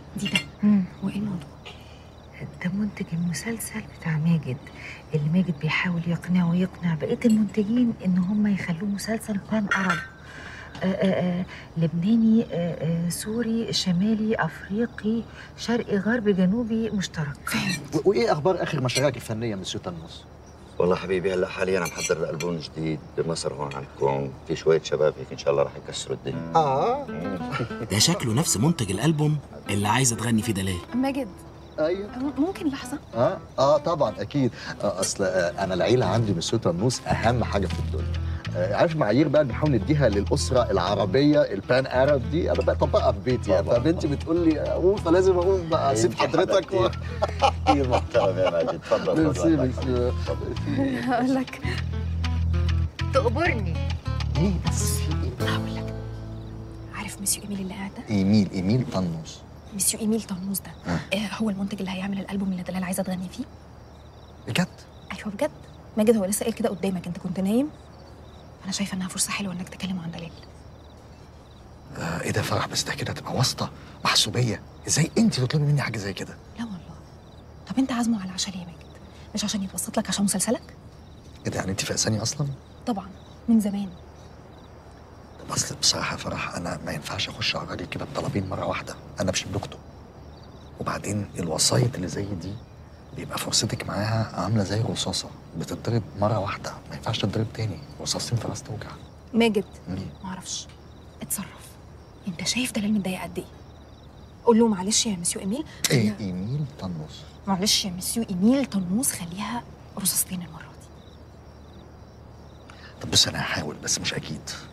دي ده مم. وايه الموضوع ده منتج المسلسل بتاع ماجد اللي ماجد بيحاول يقنعه ويقنع بقية المنتجين إن هم يخلوه مسلسل بان أرب آه، آه، آه، لبناني آه، آه، سوري شمالي أفريقي شرقي غربي جنوبي مشترك و- وايه اخبار اخر مشاريعك الفنيه مسيو تنمس؟ والله حبيبي هلا حاليا عم حضر البوم جديد بمصر هون عندكم في شويه شباب هيك ان شاء الله رح يكسروا الدنيا اه ده شكله نفس منتج الألبوم اللي عايزة تغني فيه دلال ماجد ايوه م- ممكن لحظه اه اه طبعا اكيد آه اصل آه انا العيله عندي مسيو تنمس اهم حاجه في الدنيا آه عارف معايير بقى بنحاول نديها للاسره العربيه البان ارب دي انا بطبقها في بيتي يعني طبعاً. فبنتي بتقول لي اقوم فلازم اقوم بقى اسيب انت حضرتك و... كتير كثير محترم يا ماجد تفضل ميرسي تفضل ميرسي هقول لك تقبرني ايه بس في ايه؟ هقول لك عارف مسيو ايميل اللي قاعد ده ايميل ايميل تنمس مسيو ايميل طنوس ده آه هو المنتج اللي هيعمل الالبوم اللي دلال عايزه تغني فيه بجد؟ ايوه بجد ماجد هو لسه قايل كده قدامك انت كنت نايم انا شايفه انها فرصه حلوه انك تكلمه عن دلال آه ايه ده فرح بس ده كده تبقى واسطه محسوبيه ازاي انت تطلبي مني حاجه زي كده؟ لا والله طب انت عازمه على العشاء ليه يا ماجد مش عشان يتوسط لك عشان مسلسلك ايه ده يعني انت فاقساني اصلا؟ طبعا من زمان طب اصل بصراحه يا فرح انا ما ينفعش اخش على الراجل كده بطلبين مره واحده انا مش ابن اخته وبعدين الوسايط اللي زي دي بيبقى فرصتك معاها عامله زي الرصاصه بتتضرب مره واحده ما ينفعش تتضرب تاني رصاصتين في راس توجع ماجد ليه؟ معرفش اتصرف انت شايف دلال متضايق قد ايه قول له معلش يا مسيو ايميل ايه خليها- ايميل طنوس معلش يا مسيو ايميل طنوس خليها رصاصتين المره دي طب بص انا هحاول بس مش اكيد